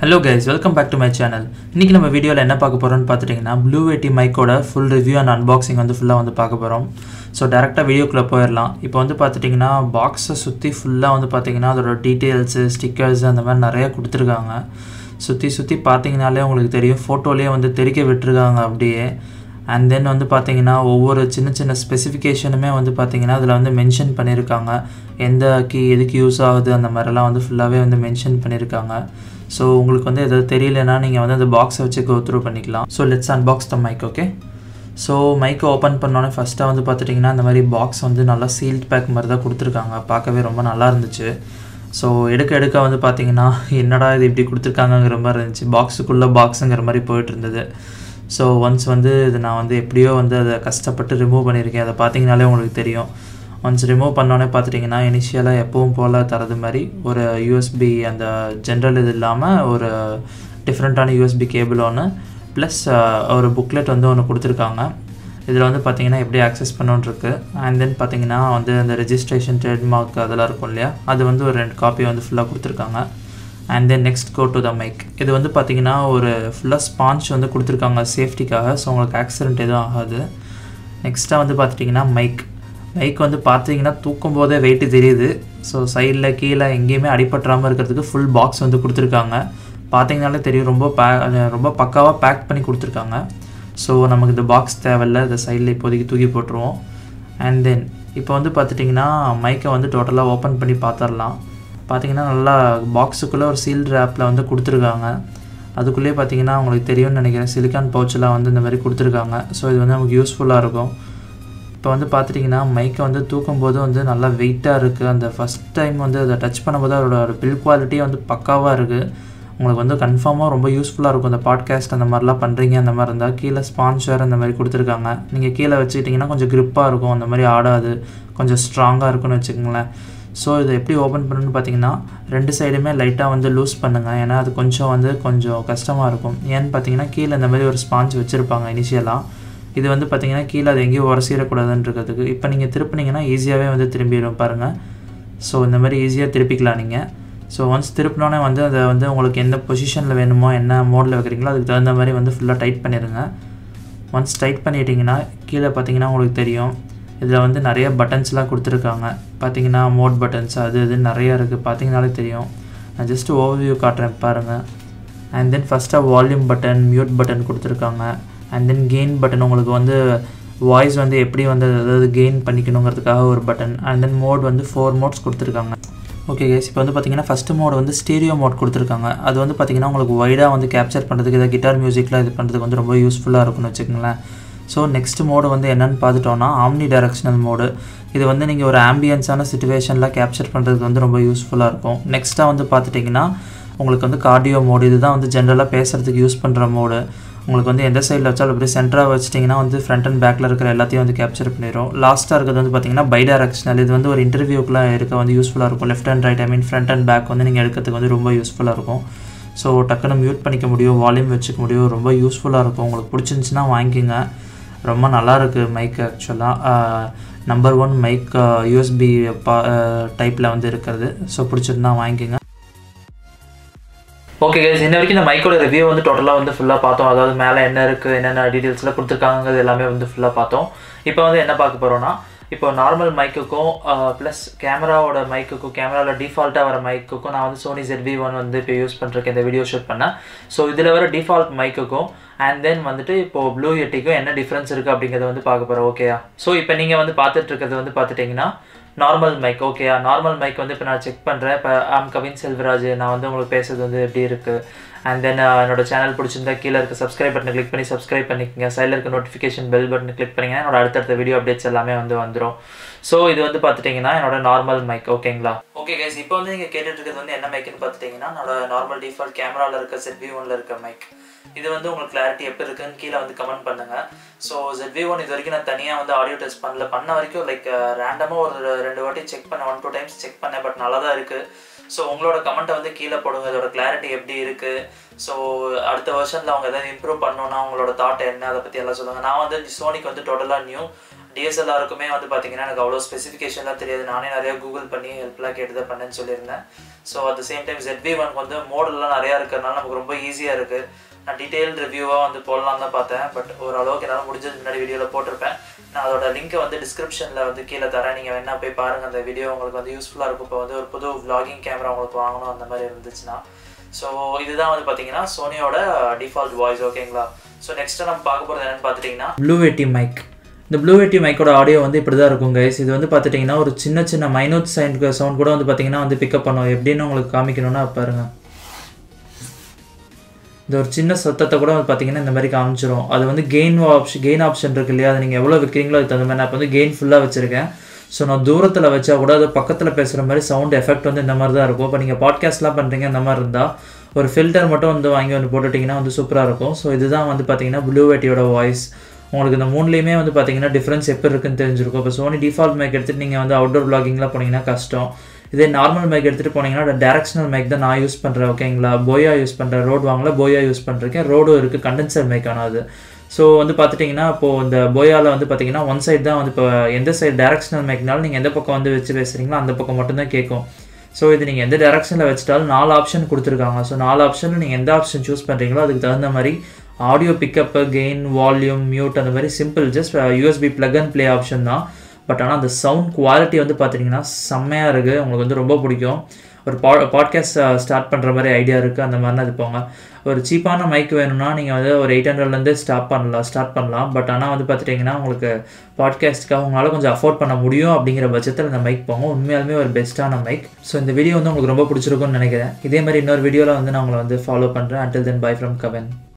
hello guys welcome back to my channel இன்றைக்கி நம்ம வீடியோவில் என்ன பார்க்க போகிறோம்னு பார்த்துட்டிங்கன்னா ப்ளூ வெட்டி மைக்கோட ஃபுல் ரிவ்யூ அண்ட் அன்பாக்சிங் வந்து ஃபுல்லாக வந்து பார்க்க போகிறோம் ஸோ டேரெக்டாக வீடியோக்குள்ளே போயிடலாம் இப்போ வந்து பார்த்துட்டிங்கன்னா பாக்ஸை சுற்றி ஃபுல்லாக வந்து பார்த்திங்கன்னா அதோட டீட்டெயில்ஸு ஸ்டிக்கர்ஸ் அந்த மாதிரி நிறையா கொடுத்துருக்காங்க சுற்றி சுற்றி பார்த்தீங்கனாலே உங்களுக்கு தெரியும் ஃபோட்டோலேயே வந்து தெரிக்க விட்டுருக்காங்க அப்படியே அண்ட் தென் வந்து பார்த்தீங்கன்னா ஒவ்வொரு சின்ன சின்ன ஸ்பெசிஃபிகேஷனுமே வந்து பார்த்தீங்கன்னா அதில் வந்து மென்ஷன் பண்ணியிருக்காங்க எந்த கீ எதுக்கு யூஸ் ஆகுது அந்த மாதிரிலாம் வந்து ஃபுல்லாகவே வந்து மென்ஷன் பண்ணியிருக்காங்க ஸோ உங்களுக்கு வந்து எதாவது தெரியலனா நீங்கள் வந்து அந்த பாக்ஸை வச்சு கோ த்ரூ பண்ணிக்கலாம் so let's unbox the mic okay so மைக்கை ஓப்பன் பண்ணோன்னே ஃபஸ்ட்டாக வந்து பார்த்துட்டிங்கன்னா இந்த மாதிரி பாக்ஸ் வந்து நல்லா சீல்ட் பேக் மாதிரி தான் கொடுத்துருக்காங்க பார்க்கவே ரொம்ப நல்லா இருந்துச்சு ஸோ எடுக்க எடுக்க வந்து பார்த்தீங்கன்னா என்னடா இது இப்படி கொடுத்துருக்காங்கங்கிற மாதிரி இருந்துச்சு பாக்ஸுக்குள்ளே பாக்ஸுங்கிற மாதிரி போயிட்டு இருந்தது ஸோ ஒன்ஸ் வந்து இது நான் வந்து எப்படியோ வந்து அதை கஷ்டப்பட்டு ரிமூவ் பண்ணியிருக்கேன் அதை பார்த்தீங்கனாலே உங்களுக்கு தெரியும் ஒன்ஸ் ரிமூவ் பண்ணோன்னே பார்த்துட்டிங்கன்னா இனிஷியலாக எப்பவும் போல் தரது மாதிரி ஒரு யூஎஸ்பி அந்த ஜென்ரல் இது இல்லாமல் ஒரு டிஃப்ரெண்ட்டான யூஎஸ்பி கேபிள் ஒன்று ப்ளஸ் ஒரு புக்லெட் வந்து ஒன்று கொடுத்துருக்காங்க இதில் வந்து பார்த்தீங்கன்னா எப்படி ஆக்சஸ் பண்ணோன்ருக்கு அண்ட் தென் பார்த்தீங்கன்னா வந்து அந்த ரெஜிஸ்ட்ரேஷன் ட்ரேட்மார்க் அதெல்லாம் இருக்கும் இல்லையா அது வந்து ஒரு ரெண்டு காப்பி வந்து ஃபுல்லாக கொடுத்துருக்காங்க and then next go to the mic இது வந்து பார்த்தீங்கன்னா ஒரு ஃபுல்லாக ஸ்பான்ச் வந்து கொடுத்துருக்காங்க சேஃப்டிக்காக ஸோ உங்களுக்கு ஆக்சிடென்ட் எதுவும் ஆகாது நெக்ஸ்ட்டாக வந்து பார்த்துட்டிங்கன்னா மைக் மைக் வந்து பார்த்தீங்கன்னா தூக்கும் போதே வெயிட்டு தெரியுது ஸோ சைடில் கீழே எங்கேயுமே அடிபட்டுறாமல் இருக்கிறதுக்கு ஃபுல் பாக்ஸ் வந்து கொடுத்துருக்காங்க பார்த்தீங்கனாலே தெரியும் ரொம்ப பே ரொம்ப பக்காவாக பேக் பண்ணி கொடுத்துருக்காங்க ஸோ நமக்கு இந்த பாக்ஸ் தேவையில்ல இந்த சைடில் இப்போதைக்கு தூக்கி போட்டுருவோம் அண்ட் தென் இப்போ வந்து பார்த்துட்டிங்கன்னா மைக்கை வந்து டோட்டலாக ஓப்பன் பண்ணி பார்த்துடலாம் பார்த்தீங்கன்னா நல்லா பாக்ஸுக்குள்ளே ஒரு சீல் ரேப்பில் வந்து கொடுத்துருக்காங்க அதுக்குள்ளேயே பார்த்தீங்கன்னா உங்களுக்கு தெரியும்னு நினைக்கிறேன் சிலிக்கான் பவுச்செலாம் வந்து இந்த மாதிரி கொடுத்துருக்காங்க ஸோ இது வந்து நமக்கு யூஸ்ஃபுல்லாக இருக்கும் இப்போ வந்து பார்த்துட்டிங்கன்னா மைக்கை வந்து தூக்கும்போது வந்து நல்லா வெயிட்டாக இருக்குது அந்த ஃபஸ்ட் டைம் வந்து அதை டச் பண்ணும்போது அதோட பில் குவாலிட்டியே வந்து பக்காவாக இருக்குது உங்களுக்கு வந்து கன்ஃபார்மாக ரொம்ப யூஸ்ஃபுல்லாக இருக்கும் இந்த பாட்காஸ்ட் அந்த மாதிரிலாம் பண்ணுறீங்க அந்த மாதிரி இருந்தால் கீழே ஸ்பான்சர் அந்த மாதிரி கொடுத்துருக்காங்க நீங்கள் கீழே வச்சுக்கிட்டிங்கன்னா கொஞ்சம் க்ரிப்பாக இருக்கும் அந்த மாதிரி ஆடாது கொஞ்சம் ஸ்ட்ராங்காக இருக்கும்னு வச்சுக்கோங்களேன் ஸோ இதை எப்படி ஓப்பன் பண்ணணும்னு பார்த்தீங்கன்னா ரெண்டு சைடுமே லைட்டாக வந்து லூஸ் பண்ணுங்கள் ஏன்னா அது கொஞ்சம் வந்து கொஞ்சம் கஷ்டமாக இருக்கும் ஏன்னு பார்த்தீங்கன்னா கீழே இந்த மாதிரி ஒரு ஸ்பாஞ்ச் வச்சுருப்பாங்க இனிஷியலாக இது வந்து பார்த்தீங்கன்னா கீழே அது எங்கேயும் உரசிடக்கூடாதுன்றதுக்கு இப்போ நீங்கள் திருப்பினீங்கன்னா ஈஸியாகவே வந்து திரும்பிடும் பாருங்கள் ஸோ இந்த மாதிரி ஈஸியாக திருப்பிக்கலாம் நீங்கள் ஸோ ஒன்ஸ் திருப்பினோன்னே வந்து அதை வந்து உங்களுக்கு எந்த பொசிஷனில் வேணுமோ என்ன மோடில் வைக்கிறீங்களோ அதுக்கு தகுந்த மாதிரி வந்து ஃபுல்லாக டைட் பண்ணிடுங்க ஒன்ஸ் டைட் பண்ணிட்டீங்கன்னா கீழே பார்த்தீங்கன்னா உங்களுக்கு தெரியும் இதில் வந்து நிறைய பட்டன்ஸ்லாம் கொடுத்துருக்காங்க பார்த்தீங்கன்னா மோட் பட்டன்ஸ் அது இது நிறையா இருக்குது பார்த்தீங்கனாலே தெரியும் நான் ஜஸ்ட்டு ஓவர்வியூ காட்டுறேன் பாருங்கள் அண்ட் தென் ஃபஸ்ட்டாக வால்யூம் பட்டன் மியூட் பட்டன் கொடுத்துருக்காங்க அண்ட் தென் கெயின் பட்டன் உங்களுக்கு வந்து வாய்ஸ் வந்து எப்படி வந்து அதாவது கெயின் பண்ணிக்கணுங்கிறதுக்காக ஒரு பட்டன் அண்ட் தென் மோட் வந்து ஃபோர் மோட்ஸ் கொடுத்துருக்காங்க ஓகே கேஸ் இப்போ வந்து பார்த்தீங்கன்னா ஃபஸ்ட்டு மோட் வந்து ஸ்டீரியோ மோட் கொடுத்துருக்காங்க அது வந்து பார்த்தீங்கன்னா உங்களுக்கு வைடாக வந்து கேப்சர் பண்ணுறதுக்கு இதை கிட்டார் மியூசிக்லாம் இது பண்ணுறதுக்கு வந்து ரொம்ப யூஸ்ஃபுல்லாக இருக்கும்னு வச்சுக்கோங்களேன் ஸோ நெக்ஸ்ட் மோடு வந்து என்னென்னு பார்த்துட்டோன்னா ஆம்னி டைரக்ஷனல் மோடு இது வந்து நீங்கள் ஒரு ஆம்பியன்ஸான சுச்சுவேஷனில் கேப்சர் பண்ணுறதுக்கு வந்து ரொம்ப யூஸ்ஃபுல்லாக இருக்கும் நெக்ஸ்ட்டாக வந்து பார்த்துட்டிங்கன்னா உங்களுக்கு வந்து கார்டியோ மோடு இதுதான் வந்து ஜென்ரலாக பேசுகிறதுக்கு யூஸ் பண்ணுற மோடு உங்களுக்கு வந்து எந்த சைடில் வச்சாலும் அப்படியே சென்டராக வச்சிட்டிங்கன்னா வந்து ஃப்ரண்ட் அண்ட் பேக்கில் இருக்கிற எல்லாத்தையும் வந்து கேப்சர் பண்ணிடும் லாஸ்ட்டாக இருக்கிறது வந்து பார்த்தீங்கன்னா பை டைரக்ஷனல் இது வந்து ஒரு இன்டர்வியூக்குலாம் இருக்க வந்து யூஸ்ஃபுல்லாக இருக்கும் left and right I mean front and back வந்து நீங்கள் எடுக்கிறதுக்கு வந்து ரொம்ப யூஸ்ஃபுல்லாக இருக்கும் ஸோ டக்குன்னு மியூட் பண்ணிக்க முடியும் வால்யூம் வச்சுக்க முடியும் ரொம்ப யூஸ்ஃபுல்லாக இருக்கும் உங்களுக்கு பிடிச்சிருந்துச்சின்னா வாங்கிக்கோங்க ரொம்ப நல்லா இருக்குது மைக் ஆக்சுவலாக நம்பர் ஒன் மைக் யூஎஸ்பி பா டைப்பில் வந்து இருக்கிறது ஸோ பிடிச்சிருந்தா வாங்கிக்கோங்க ஓகே கைஸ் இன்ன வரைக்கும் இந்த மைக்கோட ரிவ்யூ வந்து டோட்டலாக வந்து ஃபுல்லாக பார்த்தோம் அதாவது மேலே என்ன இருக்குது என்னென்ன டீட்டெயில்ஸ்லாம் கொடுத்துருக்காங்கிறது எல்லாமே வந்து ஃபுல்லாக பார்த்தோம் இப்போ வந்து என்ன பார்க்க போகிறோன்னா இப்போ நார்மல் மைக்குக்கும் ப்ளஸ் கேமராவோட மைக்குக்கும் கேமராவில் டிஃபால்ட்டாக வர மைக்குக்கும் நான் வந்து சோனி ZV ஒன் வந்து இப்போ யூஸ் பண்ணுறேன் இந்த வீடியோ ஷூட் பண்ணேன் ஸோ இதில் வர டிஃபால்ட் மைக்குக்கும் அண்ட் தென் வந்துட்டு இப்போது ப்ளூ எட்டிக்கும் என்ன டிஃப்ரென்ஸ் இருக்குது அப்படிங்கிறத வந்து பார்க்க போகிறோம் ஓகேயா ஸோ இப்போ நீங்கள் வந்து பார்த்துட்டு இருக்கிறது வந்து பார்த்துட்டிங்கன்னா நார்மல் மைக் ஓகேயா நார்மல் மைக் வந்து இப்போ நான் செக் பண்ணுறேன் இப்போ ஆம் கவின் செல்வராஜ் நான் வந்து உங்களுக்கு பேசுறது வந்து எப்படி இருக்குது அண்ட் தென் என்னோட சேனல் பிடிச்சிருந்தா கீழே இருக்க சப்ஸ்கிரைப் பட்டனை கிளிக் பண்ணி சப்ஸ்கிரைப் பண்ணிக்கோங்க சைடில் இருக்க நோட்டிஃபிகேஷன் பெல் பட்டன் கிளிக் பண்ணிங்கன்னா என்னோட அடுத்தடுத்த வீடியோ அப்டேட்ஸ் எல்லாமே வந்து வந்துடும் ஸோ இது வந்து பார்த்துட்டிங்கன்னா என்னோட நார்மல் மைக் ஓகேங்களா ஓகே கைஸ் இப்போ வந்து நீங்கள் கேட்டுட்டு இருக்கிறது வந்து என்ன மைக்குன்னு பார்த்துட்டிங்கன்னா என்னோட நார்மல் டிஃபால்ட் கேமராவில் இருக்க ZV ஒன்ல இருக்க மைக் இது வந்து உங்களுக்கு கிளாரிட்டி எப்போ இருக்குன்னு கீழே வந்து கமெண்ட் பண்ணுங்க ஸோ ZV ஒன் இது வரைக்கும் நான் தனியாக வந்து ஆடியோ டெஸ்ட் பண்ணல பண்ண வரைக்கும் லைக் ரேண்டமாக ஒரு ரெண்டு வாட்டி செக் பண்ணேன் ஒன் டூ டைம்ஸ் செக் பண்ணேன் பட் நல்லா தான் இருக்குது ஸோ உங்களோட கமெண்ட்டை வந்து கீழே போடுங்க இதோட கிளாரிட்டி எப்படி இருக்குது ஸோ அடுத்த வருஷனில் அவங்க எதாவது இம்ப்ரூவ் பண்ணணும்னா உங்களோட தாட் என்ன அதை பற்றி எல்லாம் சொல்லுங்கள் நான் வந்து சோனிக்கு வந்து டோட்டலாக நியூ டிஎஸ்எல்ஆருக்குமே வந்து பார்த்தீங்கன்னா எனக்கு அவ்வளோ ஸ்பெசிஃபிகேஷன்லாம் தெரியாது நானே நிறையா கூகுள் பண்ணி ஹெல்ப்லாம் கேட்டு தான் பண்ணேன்னு சொல்லியிருந்தேன் so at the same time ZV1 ஒனுக்கு வந்து மோடல்லாம் நிறையா இருக்கிறதுனால நமக்கு ரொம்ப ஈஸியாக இருக்குது நான் டீட்டெயில் ரிவ்யூவாக வந்து போடலாம் தான் பார்த்தேன் பட் ஓரளவுக்கு என்னால் முடிஞ்சது முன்னாடி வீடியோவில் போட்டிருப்பேன் நான் அதோட லிங்க்கை வந்து டிஸ்கிரிப்ஷனில் வந்து கீழே தரேன் நீங்கள் வேணா போய் பாருங்கள் அந்த வீடியோ உங்களுக்கு வந்து யூஸ்ஃபுல்லாக இருக்கும் இப்போ வந்து ஒரு புது vlogging கேமரா உங்களுக்கு வாங்கணும் அந்த மாதிரி இருந்துச்சுன்னா ஸோ இதுதான் வந்து பார்த்தீங்கன்னா சோனியோட டிஃபால்ட் வாய்ஸ் ஓகேங்களா ஸோ நெக்ஸ்ட்டு நம்ம பார்க்க போகிறது என்னென்னு பார்த்துட்டிங்கன்னா ப்ளூ வெட்டி மைக் இந்த ப்ளூ வெட்டி மைக்கோட ஆடியோ வந்து இப்படி தான் இருக்கும் கைஸ் இது வந்து பார்த்துட்டிங்கன்னா ஒரு சின்ன சின்ன மைனூட் சவுண்ட் சவுண்ட் கூட வந்து பார்த்தீங்கன்னா வந்து பிக்கப் பண்ணும் எப்படின்னு உங்களுக்கு காமிக்கணும்னா பாருங்க இந்த ஒரு சின்ன சத்தத்தை கூட வந்து பார்த்தீங்கன்னா இந்த மாதிரி காமிச்சிரும் அது வந்து கெயின் ஆப்ஷன் கெயின் ஆப்ஷன் இருக்கு இல்லையா அது நீங்கள் எவ்வளோ விற்கிறீங்களோ அதுக்கு தகுந்த மாதிரி நான் இப்போ வந்து கெயின் ஃபுல்லாக வச்சுருக்கேன் ஸோ நான் தூரத்தில் வச்சா கூட அது பக்கத்தில் பேசுகிற மாதிரி சவுண்ட் எஃபெக்ட் வந்து இந்த மாதிரி தான் இருக்கும் இப்போ நீங்கள் பாட்காஸ்ட்லாம் பண்ணுறீங்க இந்த மாதிரி இருந்தால் ஒரு ஃபில்டர் மட்டும் வந்து வாங்கி வந்து போட்டுட்டிங்கன்னா வந்து சூப்பராக இருக்கும் ஸோ இதுதான் வந்து பார்த்தீங்கன்னா ப்ளூ வெட்டியோட வாய்ஸ் உங்களுக்கு இந்த மூணுலேயுமே வந்து பார்த்தீங்கன்னா டிஃப்ரென்ஸ் எப்படி இருக்குன்னு தெரிஞ்சிருக்கும் இப்போ சோனி டிஃபால்ட் மேக் எடுத்துகிட்டு நீங்கள் வந்து அவுட்டோர் பிளாகிங்லாம் போனீங்கன்னா கஷ்டம் இதே நார்மல் மைக் எடுத்துகிட்டு போனீங்கன்னா டேரக்ஷனல் மைக் தான் நான் யூஸ் பண்ணுறேன் ஓகேங்களா போயா யூஸ் பண்ணுறேன் ரோடு வாங்கல போயா யூஸ் பண்ணுறேன் ரோடும் இருக்குது கண்டென்சர் மைக் ஆனால் அது ஸோ வந்து பார்த்துட்டிங்கன்னா இப்போது இந்த போயாவில் வந்து பார்த்தீங்கன்னா ஒன் சைடு தான் வந்து இப்போ எந்த சைடு டேரக்ஷனல் மைக்னாலும் நீங்கள் எந்த பக்கம் வந்து வச்சு பேசுகிறீங்களோ அந்த பக்கம் மட்டும்தான் கேட்கும் ஸோ இது நீங்கள் எந்த டேரக்ஷனில் வச்சுட்டாலும் நாலு ஆப்ஷன் கொடுத்துருக்காங்க ஸோ நாலு ஆப்ஷனில் நீங்கள் எந்த ஆப்ஷன் சூஸ் பண்ணுறீங்களோ அதுக்கு தகுந்த மாதிரி audio pickup gain volume mute அந்த மாதிரி simple just USB plug and play option தான் பட் ஆனால் அந்த சவுண்ட் குவாலிட்டி வந்து பார்த்தீங்கன்னா செம்மையாக இருக்குது உங்களுக்கு வந்து ரொம்ப பிடிக்கும் ஒரு பா பாட்காஸ்ட் ஸ்டார்ட் பண்ணுற மாதிரி ஐடியா இருக்குது அந்த மாதிரினா இது போங்க ஒரு சீப்பான மைக் வேணும்னா நீங்கள் வந்து ஒரு எயிட் ஹண்ட்ரட்லேருந்து ஸ்டார்ட் பண்ணலாம் ஸ்டார்ட் பண்ணலாம் பட் ஆனால் வந்து பார்த்துட்டிங்கன்னா உங்களுக்கு பாட்காஸ்ட்டுக்காக உங்களால் கொஞ்சம் அஃபோர்ட் பண்ண முடியும் அப்படிங்கிற பட்சத்தில் இந்த மைக் போங்க உண்மையாலுமே ஒரு பெஸ்ட்டான மைக் ஸோ இந்த வீடியோ வந்து உங்களுக்கு ரொம்ப பிடிச்சிருக்கும்னு நினைக்கிறேன் இதே மாதிரி இன்னொரு வீடியோவில் வந்து நான் உங்களை வந்து ஃபாலோ பண்ணுறேன் அண்டில் தென் பை ஃப்ரம் கவன்